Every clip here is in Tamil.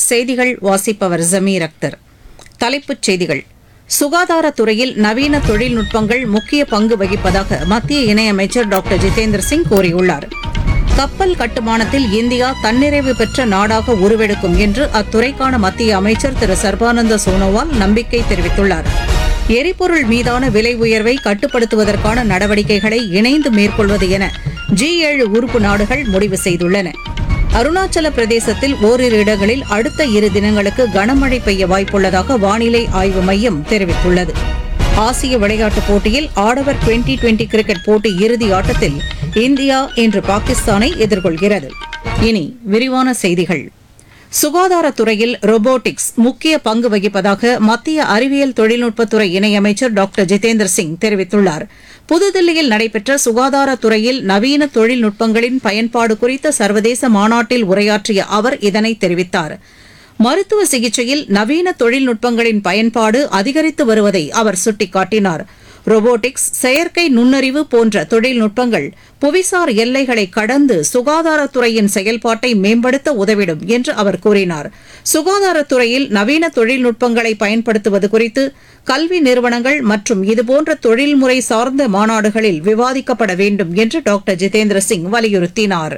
செய்திகள் வாசிப்பவர் ஜமீர் அக்தர் தலைப்புச் செய்திகள் சுகாதாரத்துறையில் நவீன தொழில்நுட்பங்கள் முக்கிய பங்கு வகிப்பதாக மத்திய இணையமைச்சர் டாக்டர் ஜிதேந்திர சிங் கூறியுள்ளார் கப்பல் கட்டுமானத்தில் இந்தியா தன்னிறைவு பெற்ற நாடாக உருவெடுக்கும் என்று அத்துறைக்கான மத்திய அமைச்சர் திரு சர்பானந்த சோனோவால் நம்பிக்கை தெரிவித்துள்ளார் எரிபொருள் மீதான விலை உயர்வை கட்டுப்படுத்துவதற்கான நடவடிக்கைகளை இணைந்து மேற்கொள்வது என ஜி ஏழு உறுப்பு நாடுகள் முடிவு செய்துள்ளன அருணாச்சல பிரதேசத்தில் ஓரிரு இடங்களில் அடுத்த இரு தினங்களுக்கு கனமழை பெய்ய வாய்ப்புள்ளதாக வானிலை ஆய்வு மையம் தெரிவித்துள்ளது ஆசிய விளையாட்டுப் போட்டியில் ஆடவர் டுவெண்டி டுவெண்டி கிரிக்கெட் போட்டி இறுதி ஆட்டத்தில் இந்தியா இன்று பாகிஸ்தானை எதிர்கொள்கிறது இனி விரிவான செய்திகள் சுகாதாரத்துறையில் ரோபோட்டிக்ஸ் முக்கிய பங்கு வகிப்பதாக மத்திய அறிவியல் தொழில்நுட்பத்துறை இணையமைச்சர் டாக்டர் ஜிதேந்திர சிங் தெரிவித்துள்ளார் புதுதில்லியில் நடைபெற்ற சுகாதாரத்துறையில் நவீன தொழில்நுட்பங்களின் பயன்பாடு குறித்த சர்வதேச மாநாட்டில் உரையாற்றிய அவர் இதனை தெரிவித்தார் மருத்துவ சிகிச்சையில் நவீன தொழில்நுட்பங்களின் பயன்பாடு அதிகரித்து வருவதை அவர் சுட்டிக்காட்டினார் ரோபோட்டிக்ஸ் செயற்கை நுண்ணறிவு போன்ற தொழில்நுட்பங்கள் புவிசார் எல்லைகளை கடந்து சுகாதாரத்துறையின் செயல்பாட்டை மேம்படுத்த உதவிடும் என்று அவர் கூறினார் சுகாதாரத்துறையில் நவீன தொழில்நுட்பங்களை பயன்படுத்துவது குறித்து கல்வி நிறுவனங்கள் மற்றும் இதுபோன்ற தொழில்முறை சார்ந்த மாநாடுகளில் விவாதிக்கப்பட வேண்டும் என்று டாக்டர் ஜிதேந்திர சிங் வலியுறுத்தினார்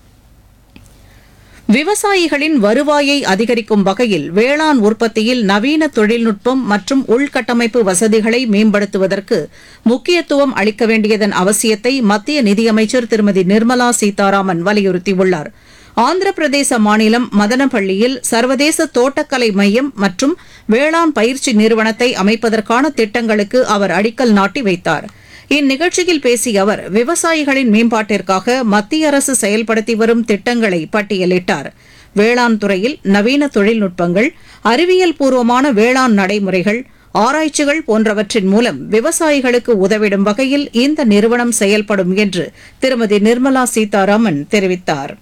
விவசாயிகளின் வருவாயை அதிகரிக்கும் வகையில் வேளாண் உற்பத்தியில் நவீன தொழில்நுட்பம் மற்றும் உள்கட்டமைப்பு வசதிகளை மேம்படுத்துவதற்கு முக்கியத்துவம் அளிக்க வேண்டியதன் அவசியத்தை மத்திய நிதியமைச்சர் திருமதி நிர்மலா சீதாராமன் வலியுறுத்தியுள்ளார் ஆந்திர பிரதேச மாநிலம் மதனப்பள்ளியில் சர்வதேச தோட்டக்கலை மையம் மற்றும் வேளாண் பயிற்சி நிறுவனத்தை அமைப்பதற்கான திட்டங்களுக்கு அவர் அடிக்கல் நாட்டி வைத்தார் இந்நிகழ்ச்சியில் பேசிய அவர் விவசாயிகளின் மேம்பாட்டிற்காக மத்திய அரசு செயல்படுத்தி வரும் திட்டங்களை பட்டியலிட்டார் வேளாண் துறையில் நவீன தொழில்நுட்பங்கள் அறிவியல் பூர்வமான வேளாண் நடைமுறைகள் ஆராய்ச்சிகள் போன்றவற்றின் மூலம் விவசாயிகளுக்கு உதவிடும் வகையில் இந்த நிறுவனம் செயல்படும் என்று திருமதி நிர்மலா சீதாராமன் தெரிவித்தார்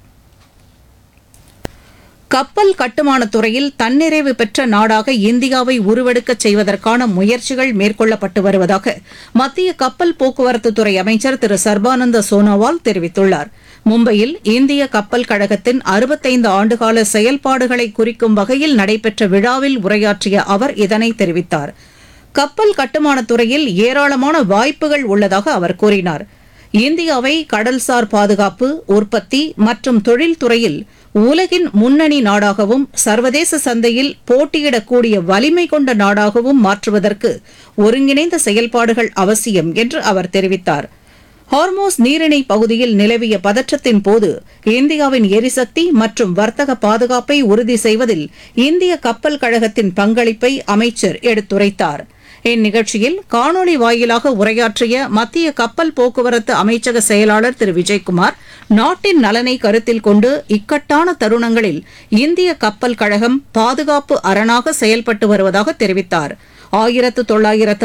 கப்பல் கட்டுமானத் துறையில் தன்னிறைவு பெற்ற நாடாக இந்தியாவை உருவெடுக்கச் செய்வதற்கான முயற்சிகள் மேற்கொள்ளப்பட்டு வருவதாக மத்திய கப்பல் போக்குவரத்து துறை அமைச்சர் திரு சர்பானந்த சோனோவால் தெரிவித்துள்ளார் மும்பையில் இந்திய கப்பல் கழகத்தின் அறுபத்தைந்து ஆண்டுகால செயல்பாடுகளை குறிக்கும் வகையில் நடைபெற்ற விழாவில் உரையாற்றிய அவர் இதனை தெரிவித்தார் கப்பல் கட்டுமானத் துறையில் ஏராளமான வாய்ப்புகள் உள்ளதாக அவர் கூறினார் இந்தியாவை கடல்சார் பாதுகாப்பு உற்பத்தி மற்றும் தொழில்துறையில் உலகின் முன்னணி நாடாகவும் சர்வதேச சந்தையில் போட்டியிடக்கூடிய வலிமை கொண்ட நாடாகவும் மாற்றுவதற்கு ஒருங்கிணைந்த செயல்பாடுகள் அவசியம் என்று அவர் தெரிவித்தார் ஹார்மோஸ் நீரிணை பகுதியில் நிலவிய பதற்றத்தின் போது இந்தியாவின் எரிசக்தி மற்றும் வர்த்தக பாதுகாப்பை உறுதி செய்வதில் இந்திய கப்பல் கழகத்தின் பங்களிப்பை அமைச்சர் எடுத்துரைத்தார் இந்நிகழ்ச்சியில் காணொலி வாயிலாக உரையாற்றிய மத்திய கப்பல் போக்குவரத்து அமைச்சக செயலாளர் திரு விஜயகுமார் நாட்டின் நலனை கருத்தில் கொண்டு இக்கட்டான தருணங்களில் இந்திய கப்பல் கழகம் பாதுகாப்பு அரணாக செயல்பட்டு வருவதாக தெரிவித்தார் ஆயிரத்து தொள்ளாயிரத்து